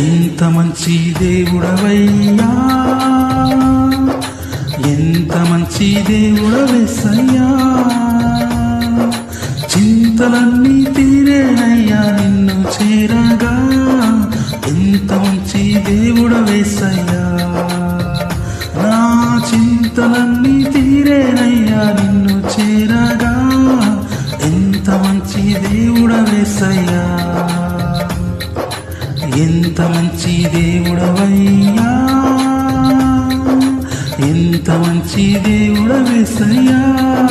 ఎంత మంచి దేవుడవయ్యా ఎంత మంచి దేవుడవేసయ్యా చింతలన్నీ తీరేనయ్యా నిన్ను చేరగా ఎంత మంచి దేవుడవేసయ్యా నా చింతలన్నీ తీరేనయ్యా నిన్ను చేరగా ఎంత మంచి దేవుడవేసయ్యా ఎంత మంచి దేవుడవయ్యా ఎంత మంచి దేవుడవేసయ్యా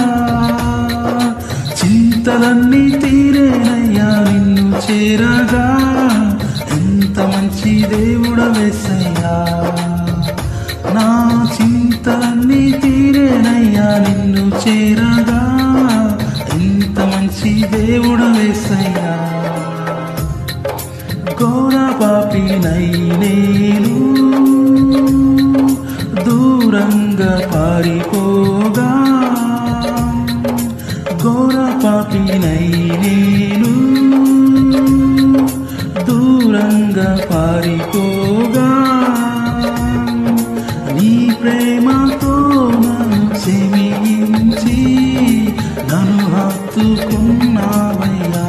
చింతలన్నీ తీరేనయ్యా నిన్ను చేరగా ఎంత మంచి దేవుడవేసయ్యా నా చింతలన్నీ తీరేనయ్యా నిన్ను చేరగా ఎంత మంచి దేవుడవేసయ్యా ఘోర పాపినై నేను దూరంగా పారిపోగా ఘోర పాపినై నేను దూరంగా పారిపోగా నీ ప్రేమతో నన్ను క్షమించి నన్ను హత్తుకున్నావయ్యా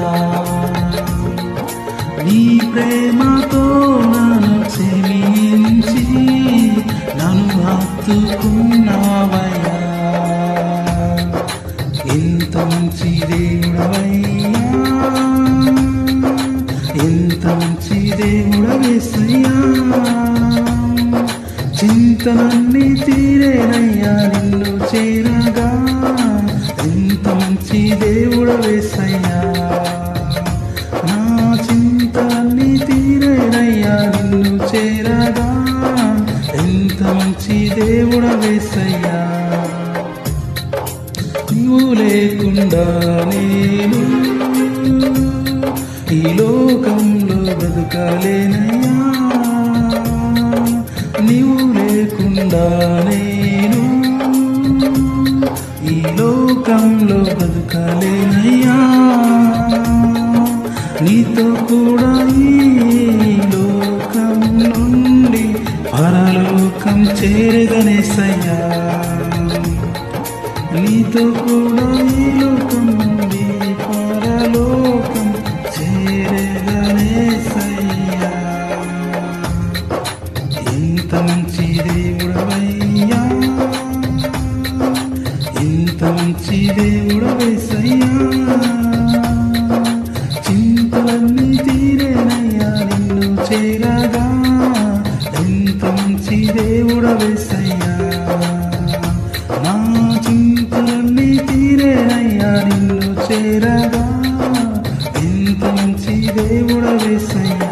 నీ ప్రేమతో నన్ను క్షమించి నన్ను హత్తుకున్నావయ్యా ఎంత మంచి దేవుడవయ్యా ఎంత మంచి దేవుడవేసయ్యా చింతలన్నీ తీరేనయ్యా నిన్ను చేరగా ఎంత మంచి దేవుడవేసయ్యా నా చింతలన్నీ తీరేనయ్యా నిన్ను చేరగా ఎంత మంచి దేవుడవేసయ్యా నీవు లేకుండా నేను ఈ లోకంలో బ్రతకలేనయ్యా నీవు లేకుండా నేను ఈ లోకంలో బ్రతకలేనయ్యా నీతో కూడా ఈ లోకం నుండి పరలోకం చేరగనేసయ్యా నీతో కూడా ఈ లోకం నుండి పరలోకం చేరగనేసయ్యా ఎంత మంచి దేవుడవయ్యా ఎంత మంచి దేవుడవేసయ్యా చింతలన్నీ తీరేనయ్యా నిన్ను చేరగా ఎంత మంచి దేవుడవేసయ్యా నా చింతలన్నీ తీరేనయ్యా నిన్ను చేరగా ఎంత మంచి దేవుడవేసయ్యా